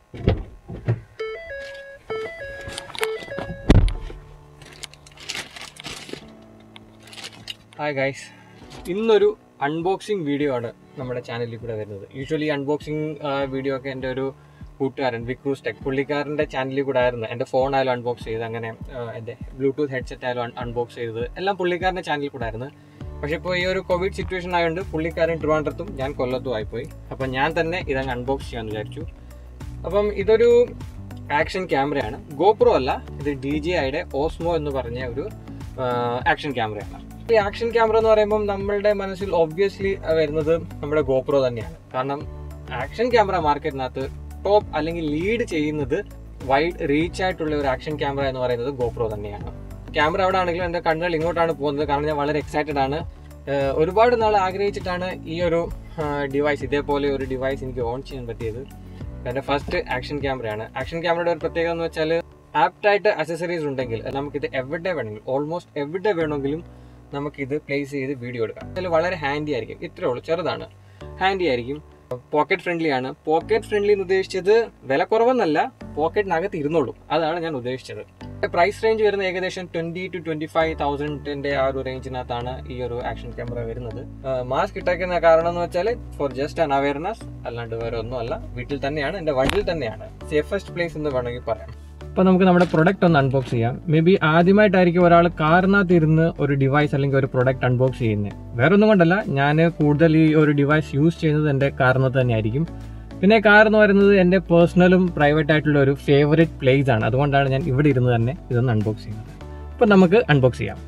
Hi guys ഇന്നൊരു unboxing video ആണ് നമ്മുടെ ചാനലിൽ കൂടെ വരുന്നത് യൂഷ്വലി അൺബോക്സിങ് വീഡിയോ ഒക്കെ എൻ്റെ ഒരു കൂട്ടുകാരൻ വിക്രൂസ് ടെക് പുള്ളിക്കാരൻ്റെ ചാനലിൽ കൂടെ ആയിരുന്നു എൻ്റെ ഫോൺ ആയാലും അൺബോക്സ് ചെയ്ത് അങ്ങനെ ആ, എൻ്റെ ബ്ലൂടൂത്ത് ഹെഡ്സെറ്റ് ആയാലും അൺബോക്സ് ചെയ്തത് എല്ലാം പുള്ളിക്കാരൻ്റെ ചാനലിൽ കൂടെ ആയിരുന്നു പക്ഷേ ഇപ്പോൾ ഈ ഒരു കോവിഡ് സിറ്റുവേഷൻ ആയതുകൊണ്ട് പുള്ളിക്കാരൻ ട്രിവാൻഡ്രത്തും ഞാൻ കൊല്ലത്തും ആയിപ്പോയി അപ്പം ഞാൻ തന്നെ ഇതങ്ങ് അൺബോക്സ് ചെയ്യാമെന്ന് വിചാരിച്ചു അപ്പം ഇതൊരു ആക്ഷൻ ക്യാമറയാണ് ഗോപ്രോ അല്ല ഇത് ഡി ജി ഐയുടെ ഓസ്മോ എന്ന് പറഞ്ഞ ഒരു ആക്ഷൻ ക്യാമറയാണ് ഈ ആക്ഷൻ ക്യാമറ എന്ന് പറയുമ്പോൾ നമ്മളുടെ മനസ്സിൽ ഒബ്വിയസ്ലി വരുന്നത് നമ്മുടെ ഗോപ്രോ തന്നെയാണ് കാരണം ആക്ഷൻ ക്യാമറ മാർക്കറ്റിനകത്ത് ടോപ്പ് അല്ലെങ്കിൽ ലീഡ് ചെയ്യുന്നത് വൈഡ് റീച്ച് ആയിട്ടുള്ള ഒരു ആക്ഷൻ ക്യാമറ എന്ന് പറയുന്നത് ഗോപ്രോ തന്നെയാണ് ക്യാമറ അവിടെ ആണെങ്കിലും എൻ്റെ കണ്ണുകൾ ഇങ്ങോട്ടാണ് പോകുന്നത് കാരണം ഞാൻ വളരെ എക്സൈറ്റഡ് ആണ് ഏഹ് ഒരുപാട് നാൾ ആഗ്രഹിച്ചിട്ടാണ് ഈ ഒരു ഡിവൈസ് ഇതേപോലെ ഒരു ഡിവൈസ് എനിക്ക് ഓൺ ചെയ്യാൻ പറ്റിയത് എൻ്റെ ഫസ്റ്റ് ആക്ഷൻ ക്യാമറയാണ് ആക്ഷൻ ക്യാമറയുടെ ഒരു പ്രത്യേകത എന്ന് വെച്ചാൽ ആപ്റ്റായിട്ട് അക്സസറീസ് ഉണ്ടെങ്കിൽ നമുക്കിത് എവിടെ വേണമെങ്കിലും ഓൾമോസ്റ്റ് എവിടെ വേണമെങ്കിലും നമുക്കിത് പ്ലേസ് ചെയ്ത് വീഡിയോ എടുക്കാം അതിൽ വളരെ ഹാൻഡി ആയിരിക്കും ഇത്രേ ഉള്ളൂ ചെറുതാണ് ഹാൻഡി ആയിരിക്കും പോക്കറ്റ് ഫ്രണ്ട്ലി ആണ് പോക്കറ്റ് ഫ്രണ്ട്ലി എന്ന് ഉദ്ദേശിച്ചത് വില കുറവെന്നല്ല പോക്കറ്റിനകത്ത് ഇരുന്നോളൂ അതാണ് ഞാൻ ഉദ്ദേശിച്ചത് പ്രൈസ് റേഞ്ച് വരുന്ന ഏകദേശം ട്വന്റി ടു ട്വന്റി ഫൈവ് തൗസൻഡിന്റെ ആ ഒരു റേഞ്ചിനകത്താണ് ഈ ഒരു ആക്ഷൻ ക്യാമറ വരുന്നത് മാസ്ക് ഇട്ടേക്കുന്ന കാരണം എന്ന് വെച്ചാൽ ഫോർ ജസ്റ്റ് ആൻ അവയർനെസ് അല്ലാണ്ട് വേറെ ഒന്നുമല്ല വീട്ടിൽ തന്നെയാണ് എൻ്റെ വണ്ടിയിൽ തന്നെയാണ് സേഫസ്റ്റ് പ്ലേസ് എന്ന് വേണമെങ്കിൽ പറയാം അപ്പോൾ നമുക്ക് നമ്മുടെ പ്രൊഡക്റ്റ് ഒന്ന് അൺബോക്സ് ചെയ്യാം മേ ബി ആദ്യമായിട്ടായിരിക്കും ഒരാൾ കാറിനകത്ത് ഇരുന്ന് ഒരു ഡിവൈസ് അല്ലെങ്കിൽ ഒരു പ്രൊഡക്റ്റ് അൺബോക്സ് ചെയ്യുന്നത് വേറെ ഒന്നും കൊണ്ടല്ല ഞാൻ കൂടുതൽ ഈ ഒരു ഡിവൈസ് യൂസ് ചെയ്യുന്നത് എൻ്റെ കാറിനകത്ത് തന്നെയായിരിക്കും പിന്നെ കാർ എന്ന് പറയുന്നത് എൻ്റെ പേഴ്സണലും പ്രൈവറ്റ് ആയിട്ടുള്ള ഒരു ഫേവറേറ്റ് പ്ലേസ് ആണ് അതുകൊണ്ടാണ് ഞാൻ ഇവിടെ ഇരുന്ന് തന്നെ ഇതൊന്ന് അൺബോക്സ് ചെയ്യുന്നത് അപ്പോൾ നമുക്ക് അൺബോക്സ് ചെയ്യാം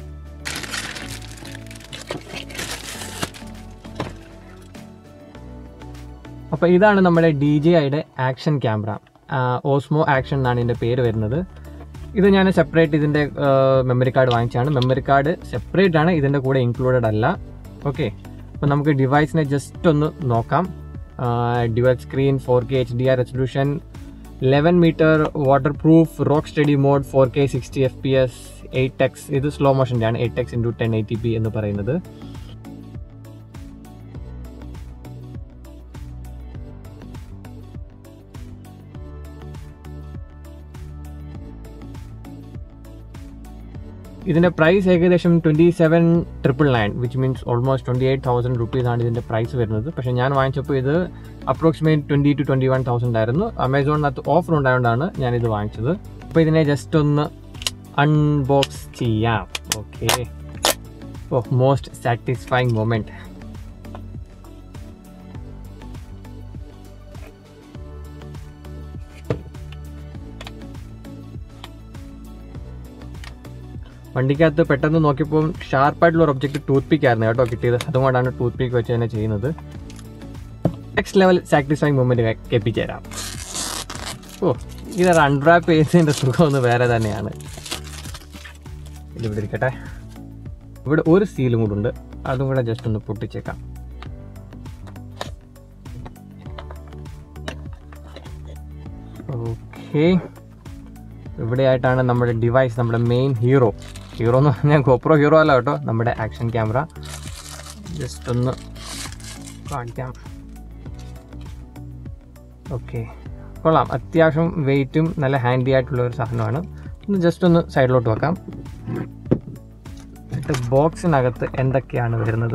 അപ്പോൾ ഇതാണ് നമ്മുടെ ഡി ജെ ഐയുടെ ആക്ഷൻ ക്യാമറ ഓസ്മോ ആക്ഷൻ എന്നാണ് ഇതിൻ്റെ പേര് വരുന്നത് ഇത് ഞാൻ സെപ്പറേറ്റ് ഇതിൻ്റെ മെമ്മറി കാർഡ് വാങ്ങിച്ചാണ് മെമ്മറി കാർഡ് സെപ്പറേറ്റ് ആണ് ഇതിൻ്റെ കൂടെ ഇൻക്ലൂഡഡ് അല്ല ഓക്കെ അപ്പോൾ നമുക്ക് ഡിവൈസിനെ ജസ്റ്റ് ഒന്ന് നോക്കാം dual screen four K H D R resolution eleven meter water proof rock steady mode four K sixty F P S eight X ഇത് സ്ലോ മോഷൻ്റെ ആണ് eight X into ten eighty P എന്ന് പറയുന്നത് ഇതിൻ്റെ price ഏകദേശം twenty seven triple nine which means almost twenty eight thousand rupees ആണ് ഇതിൻ്റെ price വരുന്നത് പക്ഷേ ഞാൻ വാങ്ങിച്ചപ്പോൾ ഇത് approximate twenty two twenty one thousand ആയിരുന്നു ആമസോണിനകത്ത് ഓഫർ ഉണ്ടായതുകൊണ്ടാണ് ഞാനിത് വാങ്ങിച്ചത് അപ്പോൾ ഇതിനെ ജസ്റ്റ് ഒന്ന് അൺബോക്സ് ചെയ്യാം ഓക്കെ ഓ മോസ്റ്റ് സാറ്റിസ്ഫൈങ് മൊമെൻറ്റ് വണ്ടിക്കകത്ത് പെട്ടെന്ന് നോക്കിയപ്പോൾ ഷാർപ്പായിട്ടുള്ള ഒരു ഒബ്ജക്റ്റ് ടൂത്ത് പിക്ക് ആയിരുന്നു കേട്ടോ കിട്ടിയത് അതുകൊണ്ടാണ് ടൂത്ത് പിക്ക് വെച്ച് തന്നെ ചെയ്യുന്നത് നെക്സ്റ്റ് ലെവൽ സാറ്റിസ്ഫൈങ് മൂമെൻറ്റ് കേൾപ്പിച്ചുതരാം ഓ ഇതൊരു അൺറാപ്പ് ചെയ്യുന്നതിൻ്റെ സുഖം ഒന്ന് വേറെ തന്നെയാണ് ഇതിവിടെ ഇരിക്കട്ടെ ഇവിടെ ഒരു സീലും കൂടെ ഉണ്ട് അതും കൂടെ ജസ്റ്റ് ഒന്ന് പൊട്ടിച്ചേക്കാം ഓക്കേ ഇവിടെയായിട്ടാണ് നമ്മുടെ ഡിവൈസ് നമ്മുടെ മെയിൻ ഹീറോ ഹീറോ എന്ന് പറഞ്ഞാൽ ഗോപ്രോ ഹീറോ അല്ല കേട്ടോ നമ്മുടെ ആക്ഷൻ ക്യാമറ ജസ്റ്റ് ഒന്ന് കാണിക്കാം ഓക്കെ കൊള്ളാം അത്യാവശ്യം വെയിറ്റും നല്ല ഹാൻഡി ആയിട്ടുള്ള ഒരു സാധനമാണ് ഒന്ന് ജസ്റ്റ് ഒന്ന് സൈഡിലോട്ട് വെക്കാം എന്നിട്ട് ബോക്സിനകത്ത് എന്തൊക്കെയാണ് വരുന്നത്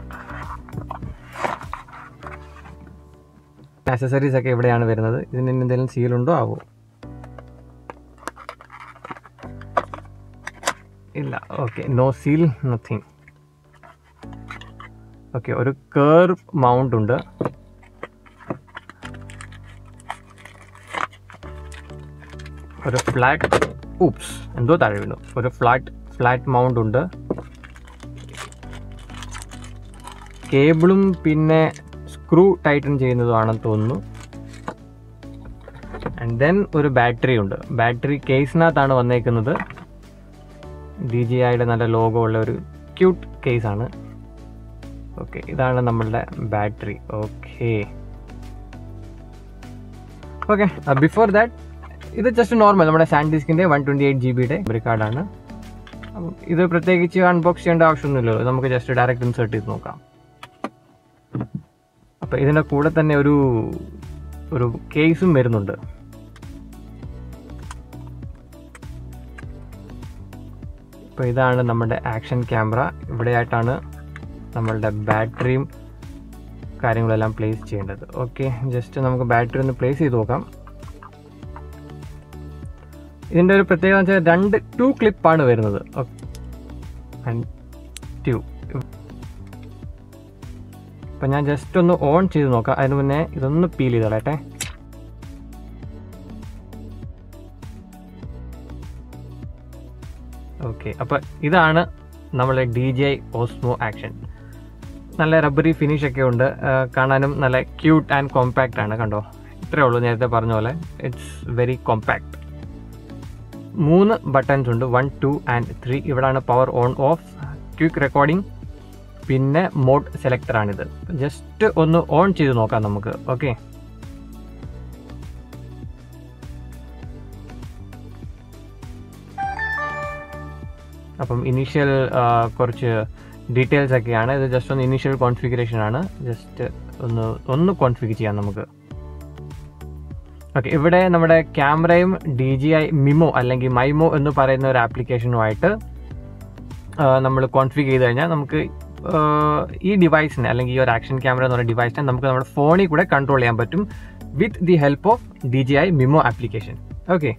ആക്സസറീസ് ഒക്കെ ഇവിടെയാണ് വരുന്നത് ഇതിന് എന്തെങ്കിലും സീലുണ്ടോ ആവോ ഇല്ല okay no seal nothing okay ഒരു കേർവ് മൗണ്ട് ഉണ്ട് ഒരു ഫ്ലാറ്റ് ഊപ്സ് എന്തോ താഴെ വീണു ഒരു ഫ്ലാറ്റ് ഫ്ലാറ്റ് മൗണ്ട് ഉണ്ട് കേബിളും പിന്നെ സ്ക്രൂ ടൈറ്റൻ ചെയ്യുന്നതുമാണെന്ന് തോന്നുന്നു ആൻഡ് ദെൻ ഒരു ബാറ്ററി ഉണ്ട് ബാറ്ററി കേസിനകത്താണ് വന്നേക്കുന്നത് ഡി ജി ഐയുടെ നല്ല ലോഗോ ഉള്ള ഒരു ക്യൂട്ട് കേസാണ് ഓക്കെ ഇതാണ് നമ്മളുടെ battery okay okay before that ഇത് ജസ്റ്റ് നോർമൽ നമ്മുടെ സാൻഡിസ്കിൻ്റെ വൺ ട്വൻറ്റി എയ്റ്റ് ജി ബിയുടെ മെമ്മറി കാർഡാണ് അപ്പം ഇത് പ്രത്യേകിച്ച് അൺബോക്സ് ചെയ്യേണ്ട ആവശ്യമൊന്നുമില്ലല്ലോ നമുക്ക് ജസ്റ്റ് ഡയറക്റ്റ് ഇൻസേർട്ട് ചെയ്ത് നോക്കാം അപ്പോൾ ഇതിൻ്റെ കൂടെ തന്നെ ഒരു ഒരു കേസും വരുന്നുണ്ട് ഇപ്പോൾ ഇതാണ് നമ്മുടെ ആക്ഷൻ ക്യാമറ ഇവിടെയായിട്ടാണ് നമ്മളുടെ ബാറ്ററിയും കാര്യങ്ങളെല്ലാം പ്ലേസ് ചെയ്യേണ്ടത് ഓക്കെ ജസ്റ്റ് നമുക്ക് ബാറ്ററി ഒന്ന് പ്ലേസ് ചെയ്ത് നോക്കാം ഇതിൻ്റെ ഒരു പ്രത്യേകത വെച്ചാൽ രണ്ട് ടു ക്ലിപ്പാണ് വരുന്നത് ടു അപ്പം ഞാൻ ജസ്റ്റ് ഒന്ന് ഓൺ ചെയ്ത് നോക്കാം അതിന് മുന്നേ ഇതൊന്ന് പീൽ ചെയ്തോളട്ടെ ഓക്കെ അപ്പോൾ ഇതാണ് നമ്മളെ D J I Osmo action നല്ല റബ്ബറി ഫിനിഷ് ഒക്കെ ഉണ്ട് ആ, കാണാനും നല്ല ക്യൂട്ട് ആൻഡ് കോമ്പാക്റ്റ് ആണ് കണ്ടോ ഇത്രേ ഉള്ളൂ നേരത്തെ പറഞ്ഞ പോലെ ഇറ്റ്സ് വെരി കോമ്പാക്റ്റ് മൂന്ന് ബട്ടൺസ് ഉണ്ട് വൺ ടു ആൻഡ് ത്രീ ഇവിടാണ് power on off quick recording പിന്നെ മോഡ് സെലക്ടറാണിത് ജസ്റ്റ് ഒന്ന് ഓൺ ചെയ്ത് നോക്കാം നമുക്ക് ഓക്കെ അപ്പം ഇനീഷ്യൽ കുറച്ച് ഡീറ്റെയിൽസ് ഒക്കെയാണ് ഇത് ജസ്റ്റ് ഒന്ന് ഇനീഷ്യൽ കോൺഫിഗറേഷൻ ആണ് ജസ്റ്റ് ഒന്ന് ഒന്ന് കോൺഫിഗർ ചെയ്യാം നമുക്ക് ഓക്കെ ഇവിടെ നമ്മുടെ ക്യാമറയും ഡി ജി ഐ മിമോ അല്ലെങ്കിൽ മൈമോ എന്ന് പറയുന്ന ഒരു ആപ്ലിക്കേഷനുമായിട്ട് നമ്മൾ കോൺഫിഗർ ചെയ്ത് കഴിഞ്ഞാൽ നമുക്ക് ആ, ഈ ഡിവൈസിനെ അല്ലെങ്കിൽ ഈ ഒരു ആക്ഷൻ ക്യാമറ എന്ന് പറയുന്ന ഡിവൈസിനെ നമുക്ക് നമ്മുടെ ഫോണിൽ കൂടെ കൺട്രോൾ ചെയ്യാൻ പറ്റും with the help of D J I Mimo application okay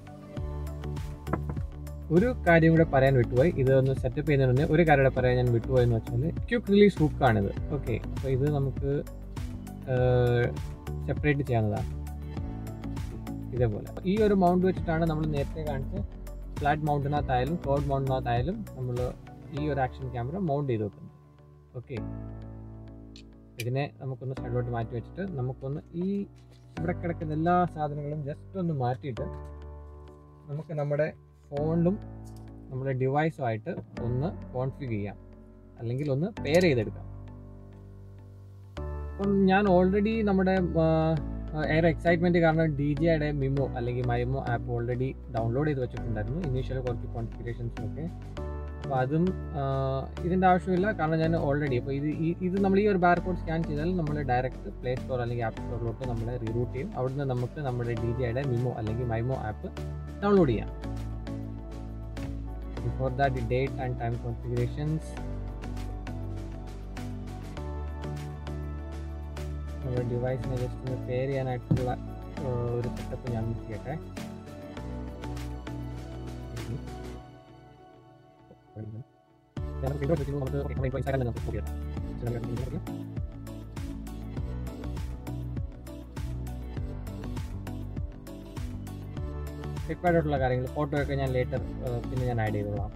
ഒരു കാര്യം കൂടെ പറയാൻ വിട്ടുപോയി ഇത് ഒന്ന് സെറ്റപ്പ് ചെയ്യുന്നതിന് മുന്നേ ഒരു കാര്യം കൂടെ പറയാൻ ഞാൻ വിട്ടുപോയി എന്ന് വെച്ചാൽ ക്യൂക്ക് റിലീസ് ഹുക്കാണിത് ഓക്കെ അപ്പോൾ ഇത് നമുക്ക് സെപ്പറേറ്റ് ചെയ്യാവുന്നതാണ് ഇതേപോലെ ഈ ഒരു മൗണ്ട് വെച്ചിട്ടാണ് നമ്മൾ നേരത്തെ കാണിച്ച ഫ്ലാറ്റ് മൗണ്ടിനകത്തായാലും ക്ലൗഡ് മൗണ്ടിനകത്തായാലും നമ്മൾ ഈ ഒരു ആക്ഷൻ ക്യാമറ മൗണ്ട് ചെയ്ത് വെക്കുന്നത് ഓക്കെ ഇതിനെ നമുക്കൊന്ന് സൈഡിലോട്ട് മാറ്റി വെച്ചിട്ട് നമുക്കൊന്ന് ഈ ഇവിടെ കിടക്കുന്ന എല്ലാ സാധനങ്ങളും ജസ്റ്റ് ഒന്ന് മാറ്റിയിട്ട് നമുക്ക് നമ്മുടെ ഫോണിലും നമ്മുടെ ഡിവൈസുമായിട്ട് ഒന്ന് കോൺഫിഗ് ചെയ്യാം അല്ലെങ്കിൽ ഒന്ന് പെയർ ചെയ്തെടുക്കാം അപ്പം ഞാൻ ഓൾറെഡി നമ്മുടെ ഏറെ എക്സൈറ്റ്മെൻറ്റ് കാരണം ഡി ജിയുടെ മിമോ അല്ലെങ്കിൽ മൈമോ ആപ്പ് ഓൾറെഡി ഡൗൺലോഡ് ചെയ്ത് വെച്ചിട്ടുണ്ടായിരുന്നു ഇനീഷ്യൽ കുറച്ച് കോൺഫിഗറേഷൻസൊക്കെ അപ്പോൾ അതും ഇതിൻ്റെ ആവശ്യമില്ല കാരണം ഞാൻ ഓൾറെഡി അപ്പോൾ ഇത് ഈ- ഇത് നമ്മൾ ഈ ഒരു ബാർ കോഡ് സ്കാൻ ചെയ്താൽ നമ്മൾ ഡയറക്റ്റ് പ്ലേ സ്റ്റോർ അല്ലെങ്കിൽ ആപ്പ് സ്റ്റോറിലോട്ട് നമ്മൾ റീറൂട്ട് ചെയ്യും അവിടുന്ന് നമുക്ക് നമ്മുടെ ഡി ജിയുടെ മിമോ അല്ലെങ്കിൽ മൈമോ ആപ്പ് ഡൗൺലോഡ് ചെയ്യാം before that date and time configurations നമ്മുടെ ഡിവൈസിനെ ജസ്റ്റ് ഒന്ന് പെയർ ചെയ്യാനായിട്ടുള്ള ഏഹ്, ഒരു സെറ്റപ്പ് ഞാൻ ചെയ്യട്ടെ നമുക്ക് നമുക്ക് Instagram തന്നെ നമുക്ക് ചെയ്യാം. റിക്വയർഡ് ആയിട്ടുള്ള കാര്യങ്ങൾ ഫോട്ടോ ഒക്കെ ഞാൻ ലേറ്റർ പിന്നെ ഞാൻ ആഡ് ചെയ്തോളാം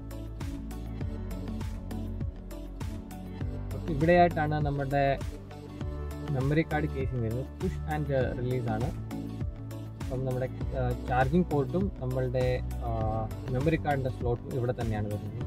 Okay, ഇവിടെയായിട്ടാണ് നമ്മുടെ മെമ്മറി കാർഡ് കേസിംഗ് വരുന്നത് പുഷ് ആൻഡ് റിലീസ് ആണ് അപ്പം നമ്മുടെ ചാർജിങ് പോർട്ടും നമ്മളുടെ മെമ്മറി കാർഡിൻ്റെ സ്ലോട്ടും ഇവിടെ തന്നെയാണ് വരുന്നത്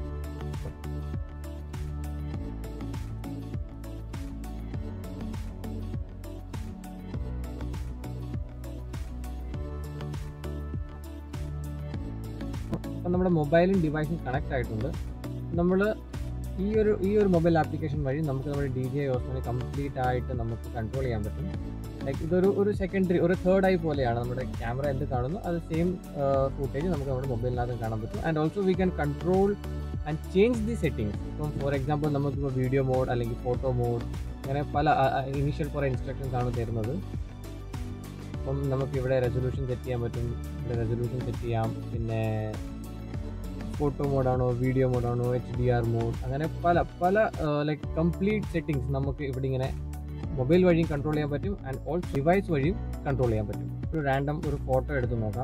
അപ്പം നമ്മുടെ മൊബൈലും ഡിവൈസും കണക്ട് ആയിട്ടുണ്ട് നമ്മൾ ഈ ഒരു ഈ ഒരു മൊബൈൽ ആപ്ലിക്കേഷൻ വഴി നമുക്ക് നമ്മുടെ ഡി ജി ഐ ഓസിനെ കംപ്ലീറ്റ് ആയിട്ട് നമുക്ക് കൺട്രോൾ ചെയ്യാൻ പറ്റും ലൈക്ക് ഇതൊരു ഒരു സെക്കൻഡറി ഒരു തേർഡ് ഐ പോലെയാണ് നമ്മുടെ ക്യാമറ എന്ത് കാണുന്നു അത് സെയിം ഫുട്ടേജ് നമുക്ക് നമ്മുടെ മൊബൈലിനകത്ത് കാണാൻ പറ്റും and also we can control and change the settings ഇപ്പം ഫോർ എക്സാമ്പിൾ നമുക്കിപ്പോൾ വീഡിയോ മോഡ് അല്ലെങ്കിൽ ഫോട്ടോ മോഡ് അങ്ങനെ പല ഇനീഷ്യൽ കുറേ ഇൻസ്ട്രക്ഷൻസ് ആണ് തരുന്നത് അപ്പം നമുക്ക് ഇവിടെ റെസൊല്യൂഷൻ സെറ്റ് ചെയ്യാൻ പറ്റും ഇവിടെ റെസൊല്യൂഷൻ സെറ്റ് ചെയ്യാം പിന്നെ ഫോട്ടോ മോഡാണോ വീഡിയോ മോഡാണോ എച്ച് ഡി ആർ മോഡ് അങ്ങനെ പല പല ലൈക്ക് കംപ്ലീറ്റ് സെറ്റിങ്സ് നമുക്ക് ഇവിടെ ഇങ്ങനെ മൊബൈൽ വഴിയും കൺട്രോൾ ചെയ്യാൻ പറ്റും ആൻഡ് ഓൾ ഡിവൈസ് വഴിയും കൺട്രോൾ ചെയ്യാൻ പറ്റും ഒരു റാൻഡം ഒരു ഫോട്ടോ എടുത്ത് നോക്കാം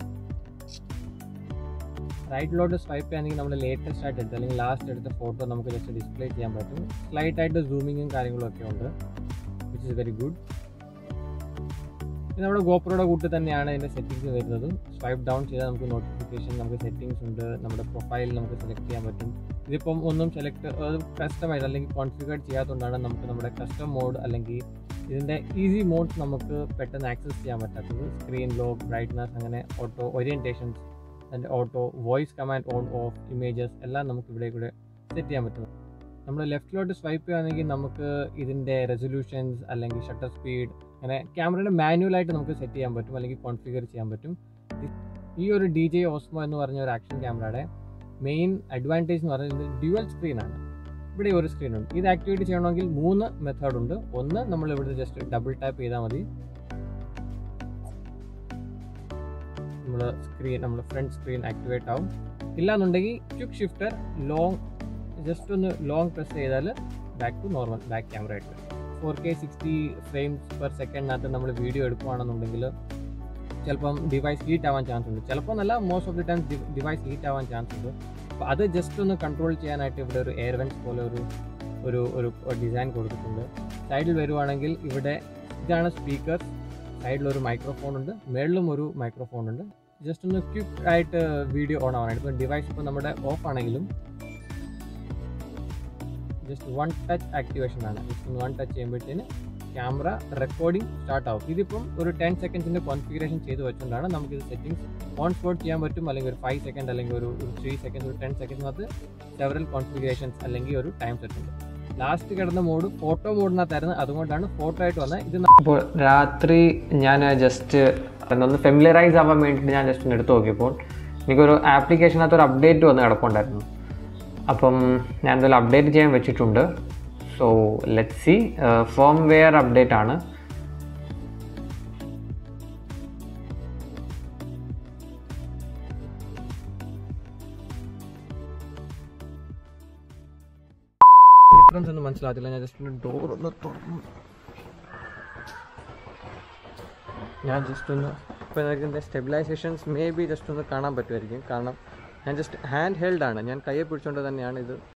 റൈറ്റിലോട്ട് സ്വൈപ്പ് ചെയ്യുകയാണെങ്കിൽ നമ്മൾ ലേറ്റസ്റ്റ് ആയിട്ട് എടുത്ത അല്ലെങ്കിൽ ലാസ്റ്റ് എടുത്ത ഫോട്ടോ നമുക്ക് ജസ്റ്റ് ഡിസ്പ്ലേ ചെയ്യാൻ പറ്റും സ്ലൈറ്റ് ആയിട്ട് സൂമിങ്ങും കാര്യങ്ങളും ഒക്കെ ഉണ്ട് വിച്ച് ഇസ് വെരി ഗുഡ് ഇത് നമ്മുടെ ഗോപ്രോയുടെ കൂട്ട് തന്നെയാണ് ഇതിൻ്റെ സെറ്റിങ്സ് വരുന്നത് സ്വൈപ്പ് ഡൗൺ ചെയ്താൽ നമുക്ക് നോട്ടിഫിക്കേഷൻ നമുക്ക് സെറ്റിങ്സ് ഉണ്ട് നമ്മുടെ പ്രൊഫൈൽ നമുക്ക് സെലക്ട് ചെയ്യാൻ പറ്റും ഇതിപ്പം ഒന്നും സെലക്ട് കസ്റ്റമൈസ് അല്ലെങ്കിൽ കോൺഫിഗർ ചെയ്യാത്തതുകൊണ്ടാണ് നമുക്ക് നമ്മുടെ കസ്റ്റം മോഡ് അല്ലെങ്കിൽ ഇതിൻ്റെ ഈസി മോഡ്സ് നമുക്ക് പെട്ടെന്ന് ആക്സസ് ചെയ്യാൻ പറ്റാത്തത് സ്ക്രീൻ ലോക്ക് ബ്രൈറ്റ്നസ് അങ്ങനെ ഓട്ടോ ഓറിയൻറ്റേഷൻസ് അതിൻ്റെ auto voice command on off images എല്ലാം നമുക്ക് ഇവിടെ കൂടെ സെറ്റ് ചെയ്യാൻ പറ്റും നമ്മൾ ലെഫ്റ്റിലോട്ട് സ്വൈപ്പ് ചെയ്യുകയാണെങ്കിൽ നമുക്ക് ഇതിൻ്റെ റെസൊല്യൂഷൻസ് അല്ലെങ്കിൽ ഷട്ടർ സ്പീഡ് അങ്ങനെ ക്യാമറയുടെ മാനുവലായിട്ട് നമുക്ക് സെറ്റ് ചെയ്യാൻ പറ്റും അല്ലെങ്കിൽ കോൺഫിഗർ ചെയ്യാൻ പറ്റും ഈ ഒരു ഡി ജെ ഓസ്മോ എന്ന് പറഞ്ഞ ഒരു ആക്ഷൻ ക്യാമറയുടെ മെയിൻ അഡ്വാൻറ്റേജ് എന്ന് പറയുന്നത് ഡ്യുവൽ സ്ക്രീനാണ് ഇവിടെ ഒരു സ്ക്രീൻ ഉണ്ട് ഇത് ആക്ടിവേറ്റ് ചെയ്യണമെങ്കിൽ മൂന്ന് മെത്തേഡ് ഉണ്ട് ഒന്ന് നമ്മൾ ഇവിടെ ജസ്റ്റ് ഡബിൾ ടാപ്പ് ചെയ്താൽ മതി നമ്മൾ സ്ക്രീൻ നമ്മൾ ഫ്രണ്ട് സ്ക്രീൻ ആക്ടിവേറ്റ് ആവും ഇല്ലാന്നുണ്ടെങ്കിൽ ക്വിക്ക് ഷിഫ്റ്റർ ലോങ് ജസ്റ്റ് ഒന്ന് ലോങ് പ്രസ് ചെയ്താൽ back to normal back camera ആയിട്ട് four K sixty frames per സെക്കൻഡിനകത്ത് നമ്മൾ വീഡിയോ എടുക്കുകയാണെന്നുണ്ടെങ്കിൽ ചിലപ്പം ഡിവൈസ് ഹീറ്റ് ആവാൻ ചാൻസ് ഉണ്ട് ചിലപ്പോൾ നല്ല most of the time device heat ആവാൻ ചാൻസ് ഉണ്ട് അപ്പോൾ അത് ജസ്റ്റ് ഒന്ന് കൺട്രോൾ ചെയ്യാനായിട്ട് ഇവിടെ ഒരു എയർ വെൻസ് പോലെ ഒരു ഒരു ഒരു ഡിസൈൻ കൊടുത്തിട്ടുണ്ട് സൈഡിൽ വരുവാണെങ്കിൽ ഇവിടെ ഇതാണ് സ്പീക്കർ സൈഡിലൊരു മൈക്രോഫോൺ ഉണ്ട് മേളിലും ഒരു മൈക്രോഫോൺ ഉണ്ട് ജസ്റ്റ് ഒന്ന് ക്വിക്ക് ആയിട്ട് വീഡിയോ ഓൺ ആവാനായിട്ട് ഇപ്പം ഡിവൈസ് ഇപ്പോൾ നമ്മുടെ ഓഫ് ആണെങ്കിലും ജസ്റ്റ് വൺ ടച്ച് ആക്ടിവേഷൻ ആണ് ജസ്റ്റ് ഒന്ന് വൺ ടച്ച് ചെയ്യുമ്പോഴത്തേന് ക്യാമറ റെക്കോർഡിംഗ് സ്റ്റാർട്ട് ആവും ഇതിപ്പം ഒരു ടെൻ സെക്കൻഡ്സിൻ്റെ കോൺഫിഗറേഷൻ ചെയ്ത് വെച്ചുകൊണ്ടാണ് നമുക്കിത് സെറ്റിംഗ്സ് ഓൺ സ്പോട്ട് ചെയ്യാൻ പറ്റും അല്ലെങ്കിൽ ഒരു ഫൈവ് സെക്കൻഡ് അല്ലെങ്കിൽ ഒരു ഒരു ത്രീ സെക്കൻഡ് ഒരു ടെൻ സെക്കൻഡിനകത്ത് സെവറൽ കോൺഫിഗറേഷൻസ് അല്ലെങ്കിൽ ഒരു ടൈം സെറ്റ് ഉണ്ട് ലാസ്റ്റ് കിടന്ന മോഡ് ഫോട്ടോ മോഡിനകത്തായിരുന്നു അതുകൊണ്ടാണ് ഫോട്ടോ ആയിട്ട് വന്നത് ഇത് അപ്പോൾ രാത്രി ഞാൻ ജസ്റ്റ് ഒന്ന് ഫെമിലറൈസ് ആവാൻ വേണ്ടിയിട്ട് ഞാൻ ജസ്റ്റ് ഒന്ന് എടുത്ത് നോക്കിയപ്പോൾ എനിക്കൊരു ആപ്ലിക്കേഷനകത്ത് ഒരു അപ്ഡേറ്റ് വന്ന് കിടപ്പുണ്ടായിരുന്നു അപ്പം ഞാൻ എന്തായാലും അപ്ഡേറ്റ് ചെയ്യാൻ വെച്ചിട്ടുണ്ട് so let see firmware update ആണ് ഡിഫറൻസ് ഒന്നും മനസ്സിലാകത്തില്ല ഞാൻ ജസ്റ്റ് ഒന്ന് ഡോർ ഒന്ന് തുറന്നു ഞാൻ ജസ്റ്റ് ഒന്ന് ഇപ്പോൾ എനിക്ക് സ്റ്റെബിലൈസേഷൻസ് മേ ബി ജസ്റ്റ് ഒന്ന് കാണാൻ പറ്റുമായിരിക്കും കാരണം ഞാൻ ജസ്റ്റ് ഹാൻഡ് ഹെൽഡ് ആണ് ഞാൻ കയ്യെ പിടിച്ചുകൊണ്ട് തന്നെയാണ് ഇത്